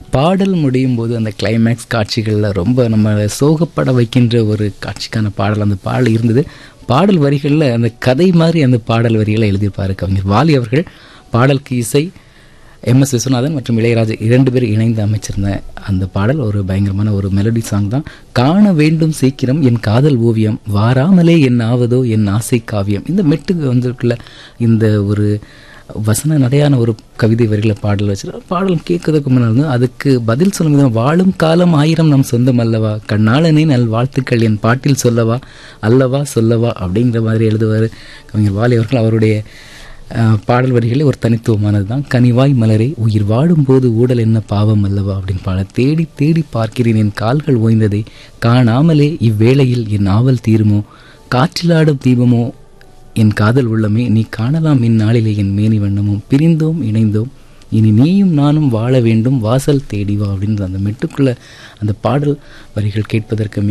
பாடல் முடியும் போது அந்த கிளைமேக்ஸ் காட்சிகளில் ரொம்ப நம்ம சோகப்பட வைக்கின்ற ஒரு காட்சிக்கான பாடல் அந்த பாடல் இருந்தது பாடல் வரிகளில் அந்த கதை மாதிரி அந்த பாடல் வரிகளை எழுதியிருப்பாரு கவிஞர் வாலி அவர்கள் பாடலுக்கு இசை எம் எஸ் விஸ்வநாதன் மற்றும் இளையராஜா இரண்டு பேர் இணைந்து அமைச்சிருந்த அந்த பாடல் ஒரு பயங்கரமான ஒரு மெலடி சாங் தான் காண வேண்டும் சீக்கிரம் என் காதல் ஓவியம் வாராமலே என் ஆவதோ என் ஆசை காவியம் இந்த மெட்டுக்கு வந்திருக்குள்ள இந்த ஒரு வசன நடையான ஒரு கவிதை வரிகளை பாடல் வச்சு பாடல் கேட்கறதுக்கு முன்னாடி அதுக்கு பதில் சொல்லும் விதம் வாழும் காலம் ஆயிரம் நம் சொந்தம் அல்லவா கண்ணாளனே நல் வாழ்த்துக்கள் என் பாட்டில் சொல்லவா அல்லவா சொல்லவா அப்படிங்கிற மாதிரி எழுதுவார் கவிஞர் வாலி அவர்கள் அவருடைய அஹ், பாடல் வரிகளே ஒரு தனித்துவமானது தான் கனிவாய் மலரே உயிர் வாடும்போது ஊடல் என்ன பாவம் அல்லவா அப்படின்னு பாட தேடி தேடி பார்க்கிறேன் என் கால்கள் ஓய்ந்ததே காணாமலே இவ்வேளையில் என் ஆவல் தீருமோ காற்றிலாடும் தீபமோ என் காதல் உள்ளமே நீ காணலாம் இந்நாளிலே என் மேனி வண்ணமும் பிரிந்தோம் இணைந்தோம் இனி நீயும் நானும் வாழ வேண்டும் வாசல் தேடி வா அப்படின்னு அந்த மெட்டுக்குள்ள அந்த பாடல் வரிகள் கேட்பதற்கு